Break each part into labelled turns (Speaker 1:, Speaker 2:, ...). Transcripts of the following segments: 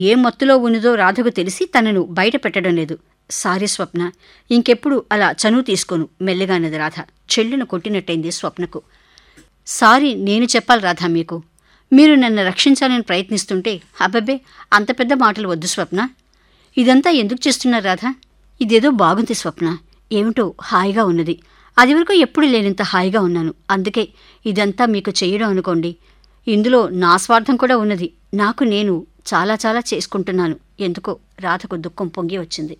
Speaker 1: ఏ మత్తులో ఉన్నదో రాధకు తెలిసి తనను బయట పెట్టడం లేదు సారీ స్వప్న ఇంకెప్పుడు అలా చనువు తీసుకోను మెల్లగానది రాధ చెల్లును కొట్టినట్టయింది స్వప్నకు సారీ నేను చెప్పాలి రాధా మీకు మీరు నన్ను రక్షించాలని ప్రయత్నిస్తుంటే అబ్బబ్బే అంత పెద్ద మాటలు వద్దు స్వప్న ఇదంతా ఎందుకు చేస్తున్నారు రాధా ఇదేదో బాగుంది స్వప్న ఏమిటో హాయిగా ఉన్నది అది వరకు ఎప్పుడు లేనంత హాయిగా ఉన్నాను అందుకే ఇదంతా మీకు చేయడం అనుకోండి ఇందులో నా స్వార్థం కూడా ఉన్నది నాకు నేను చాలా చాలా చేసుకుంటున్నాను ఎందుకో రాధకు దుఃఖం పొంగి వచ్చింది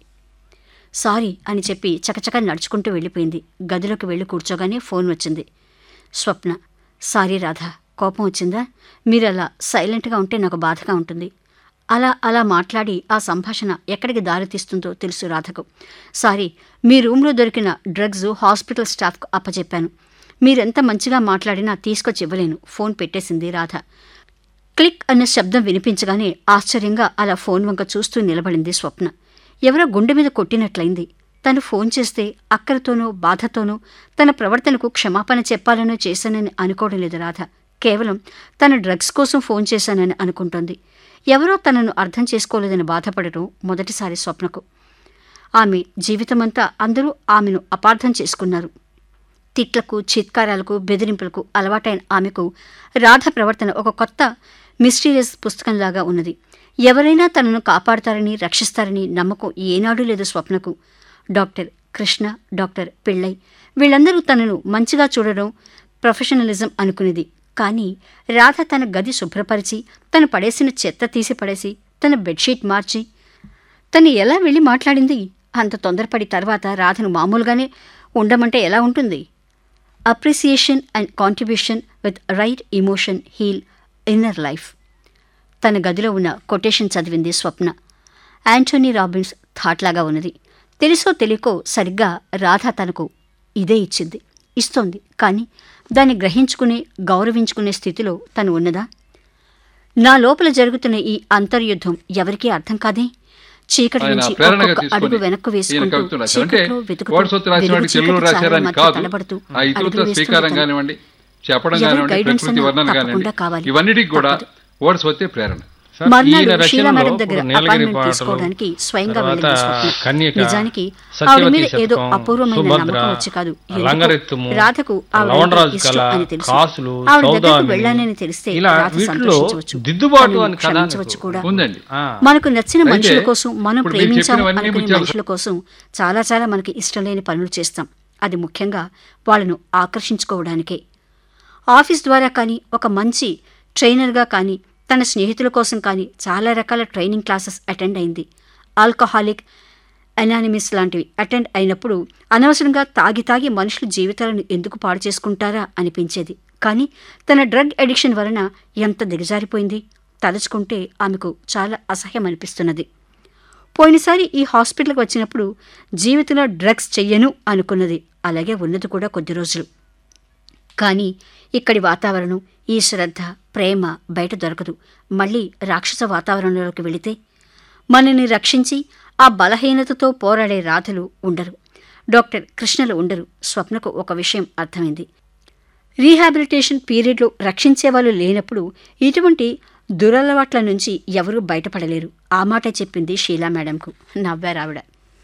Speaker 1: సారీ అని చెప్పి చకచక నడుచుకుంటూ వెళ్ళిపోయింది గదిలోకి వెళ్ళి కూర్చోగానే ఫోన్ వచ్చింది స్వప్న సారీ రాధా కోపం వచ్చిందా మీరు అలా సైలెంట్గా ఉంటే నాకు బాధగా ఉంటుంది అలా అలా మాట్లాడి ఆ సంభాషణ ఎక్కడికి దారితీస్తుందో తెలుసు రాధకు సారీ మీ రూమ్లో దొరికిన డ్రగ్స్ హాస్పిటల్ స్టాఫ్కు అప్పచెప్పాను మీరెంత మంచిగా మాట్లాడినా తీసుకొచ్చి ఇవ్వలేను ఫోన్ పెట్టేసింది రాధ క్లిక్ అన్న శబ్దం వినిపించగానే ఆశ్చర్యంగా అలా ఫోన్ వంక చూస్తూ నిలబడింది స్వప్న ఎవరో గుండె మీద కొట్టినట్లయింది తను ఫోన్ చేస్తే అక్కరతోనో బాధతోనో తన ప్రవర్తనకు క్షమాపణ చెప్పాలనో చేశానని అనుకోవడం లేదు రాధ కేవలం తన డ్రగ్స్ కోసం ఫోన్ చేశానని అనుకుంటోంది ఎవరో తనను అర్థం చేసుకోలేదని బాధపడటం మొదటిసారి స్వప్నకు ఆమె జీవితమంతా అందరూ ఆమెను అపార్థం చేసుకున్నారు తిట్లకు చిత్కారాలకు బెదిరింపులకు అలవాటైన ఆమెకు రాధ ప్రవర్తన ఒక కొత్త మిస్టీరియస్ పుస్తకంలాగా ఉన్నది ఎవరైనా తనను కాపాడతారని రక్షిస్తారని నమ్మకం ఏనాడూ లేదు స్వప్నకు డాక్టర్ కృష్ణ డాక్టర్ పిళ్ళై వీళ్ళందరూ తనను మంచిగా చూడడం ప్రొఫెషనలిజం అనుకునేది కానీ రాధ తన గది శుభ్రపరిచి తను పడేసిన చెత్త తీసి పడేసి తన బెడ్షీట్ మార్చి తను ఎలా వెళ్ళి మాట్లాడింది అంత తొందరపడి తర్వాత రాధను మామూలుగానే ఉండమంటే ఎలా ఉంటుంది appreciation and contribution with right emotion heal inner life తన గదిలో ఉన్న కొటేషన్ చదివింది స్వప్న యాంటోనీ రాబిన్స్ థాట్లాగా ఉన్నది తెలుసో తెలియకో సరిగ్గా రాధ తనకు ఇదే ఇచ్చింది ఇస్తోంది కానీ దాన్ని గ్రహించుకునే గౌరవించుకునే స్థితిలో తను ఉన్నదా నా లోపల జరుగుతున్న ఈ అంతర్యుద్ధం ఎవరికీ అర్థం కాదే చీకటి
Speaker 2: ఆయన
Speaker 1: నుంచి
Speaker 2: ప్రేరణగా
Speaker 1: ఒక్కొక్క అడుగు
Speaker 2: తీసుకొని
Speaker 1: వెనక్కు
Speaker 2: ఈయన
Speaker 1: వేసుకుంటూ
Speaker 2: కవితలు రాశారు. అంటే
Speaker 1: చీకట్లో వెతుకుతూ
Speaker 2: వర్డ్స్ వచ్చి రాసిన
Speaker 1: వెలుగు
Speaker 2: వాడికి
Speaker 1: చీకటి
Speaker 2: తెలుగు
Speaker 1: చావల
Speaker 2: రాశారని
Speaker 1: మధ్య
Speaker 2: కాదు
Speaker 1: తడబడుతూ
Speaker 2: ఆ ఇతరులతో
Speaker 1: అడుగులు వేస్తూ
Speaker 2: స్వీకారం
Speaker 1: వెళ్తాను.
Speaker 2: కానివ్వండి చెప్పడం
Speaker 1: ఎవరి
Speaker 2: కానివ్వండి
Speaker 1: guidance
Speaker 2: ప్రకృతి
Speaker 1: అన్నా
Speaker 2: వర్ణన
Speaker 1: తప్పకుండా
Speaker 2: కానివ్వండి
Speaker 1: కావాలి.
Speaker 2: ఇవన్నిటికి కూడా
Speaker 1: తప్పదు.
Speaker 2: వర్డ్స్ వచ్చే ప్రేరణ
Speaker 3: సార్,
Speaker 1: మర్నాడు
Speaker 3: ఈయన
Speaker 1: షీలా
Speaker 3: రచనలో
Speaker 1: మేడం దగ్గర
Speaker 3: ఇప్పుడు నీలగిరి
Speaker 1: అపాయింట్మెంట్
Speaker 3: పాటలు,
Speaker 1: తీసుకోవడానికి స్వయంగా
Speaker 3: తర్వాత
Speaker 1: వెళ్ళింది స్వప్న.
Speaker 3: కన్యక,
Speaker 1: నిజానికి
Speaker 3: సత్యవతి
Speaker 1: ఆవిడ మీద ఏదో
Speaker 3: శతకం,
Speaker 1: అపూర్వమైన
Speaker 3: సుభద్ర,
Speaker 1: నమ్మకం వచ్చి కాదు ఎందుకో
Speaker 3: లంగరెత్తుము,
Speaker 1: రాధకు ఆవిడ
Speaker 3: లవణరాజు
Speaker 1: ఇష్టం
Speaker 3: కళ,
Speaker 1: అని తెలుసు
Speaker 3: కాసులు,
Speaker 1: ఆవిడ దగ్గరకు
Speaker 3: సౌదామిని,
Speaker 1: వెళ్ళానని తెలిస్తే
Speaker 3: ఇలా
Speaker 1: రాధ
Speaker 3: వీటిలో
Speaker 1: సంతోషించవచ్చు
Speaker 3: దిద్దుబాటు
Speaker 1: తనను
Speaker 3: అని కదా
Speaker 1: క్షమించవచ్చు
Speaker 3: నాకు
Speaker 1: కూడా
Speaker 2: ఉందండి
Speaker 3: ఆ,
Speaker 1: మనకు నచ్చిన
Speaker 2: అయితే,
Speaker 1: మనుషుల కోసం మనం
Speaker 2: ఇప్పుడు మీరు
Speaker 1: ప్రేమించాం
Speaker 2: చెప్పినవన్నీ
Speaker 1: అనుకునే
Speaker 2: ముత్యాలు.
Speaker 1: మనుషుల కోసం చాలా చాలా మనకి ఇష్టం లేని పనులు చేస్తాం అది ముఖ్యంగా వాళ్ళను ఆకర్షించుకోవడానికే ఆఫీస్ ద్వారా కానీ ఒక మంచి ట్రైనర్గా కానీ తన స్నేహితుల కోసం కానీ చాలా రకాల ట్రైనింగ్ క్లాసెస్ అటెండ్ అయింది ఆల్కహాలిక్ అనానిమిస్ లాంటివి అటెండ్ అయినప్పుడు అనవసరంగా తాగి తాగి మనుషుల జీవితాలను ఎందుకు పాడు చేసుకుంటారా అనిపించేది కానీ తన డ్రగ్ అడిక్షన్ వలన ఎంత దిగజారిపోయింది తలుచుకుంటే ఆమెకు చాలా అసహ్యం అనిపిస్తున్నది పోయినసారి ఈ హాస్పిటల్కి వచ్చినప్పుడు జీవితంలో డ్రగ్స్ చెయ్యను అనుకున్నది అలాగే ఉన్నది కూడా కొద్ది రోజులు కానీ ఇక్కడి వాతావరణం ఈ శ్రద్ధ ప్రేమ బయట దొరకదు మళ్ళీ రాక్షస వాతావరణంలోకి వెళితే మనని రక్షించి ఆ బలహీనతతో పోరాడే రాధలు ఉండరు డాక్టర్ కృష్ణలు ఉండరు స్వప్నకు ఒక విషయం అర్థమైంది రీహాబిలిటేషన్ పీరియడ్లో రక్షించే వాళ్ళు లేనప్పుడు ఇటువంటి దురలవాట్ల నుంచి ఎవరూ బయటపడలేరు ఆ మాట చెప్పింది షీలా మేడంకు నవ్వారావిడ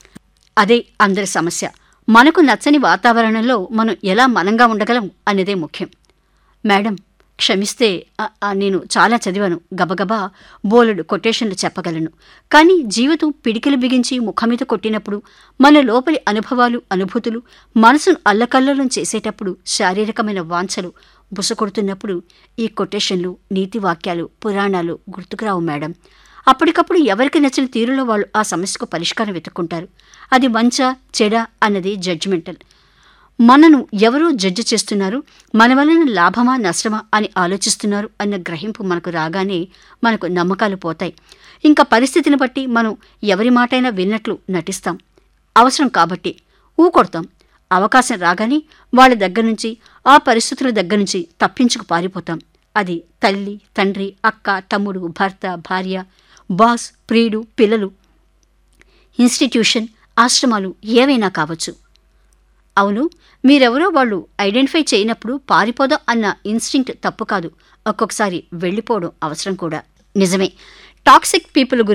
Speaker 1: అదే అందరి సమస్య మనకు నచ్చని వాతావరణంలో మనం ఎలా మనంగా ఉండగలం అనేదే ముఖ్యం మేడం క్షమిస్తే ఆ, ఆ, నేను చాలా చదివాను గబగబా బోలెడు కొటేషన్లు చెప్పగలను కానీ జీవితం పిడికిలు బిగించి ముఖం మీద కొట్టినప్పుడు మన లోపలి అనుభవాలు అనుభూతులు మనసును అల్లకల్లోలం చేసేటప్పుడు శారీరకమైన వాంఛలు బుసకొడుతున్నప్పుడు ఈ కొటేషన్లు నీతి వాక్యాలు పురాణాలు గుర్తుకురావు మేడం అప్పటికప్పుడు ఎవరికి నచ్చిన తీరులో వాళ్ళు ఆ సమస్యకు పరిష్కారం వెతుక్కుంటారు అది మంచా చెడా అన్నది జడ్జిమెంటల్ మనను ఎవరో జడ్జి చేస్తున్నారు మన వలన లాభమా నష్టమా అని ఆలోచిస్తున్నారు అన్న గ్రహింపు మనకు రాగానే మనకు నమ్మకాలు పోతాయి ఇంకా పరిస్థితిని బట్టి మనం ఎవరి మాటైనా విన్నట్లు నటిస్తాం అవసరం కాబట్టి ఊకొడతాం అవకాశం రాగానే వాళ్ళ దగ్గర నుంచి ఆ పరిస్థితుల దగ్గర నుంచి తప్పించుకు పారిపోతాం అది తల్లి తండ్రి అక్క తమ్ముడు భర్త భార్య బాస్ ప్రియుడు పిల్లలు ఇన్స్టిట్యూషన్ ఆశ్రమాలు ఏవైనా కావచ్చు అవును మీరెవరో వాళ్ళు ఐడెంటిఫై చేయనప్పుడు పారిపోదాం అన్న ఇన్స్టింక్ట్ తప్పు కాదు ఒక్కొక్కసారి వెళ్ళిపోవడం అవసరం కూడా నిజమే టాక్సిక్ పీపుల్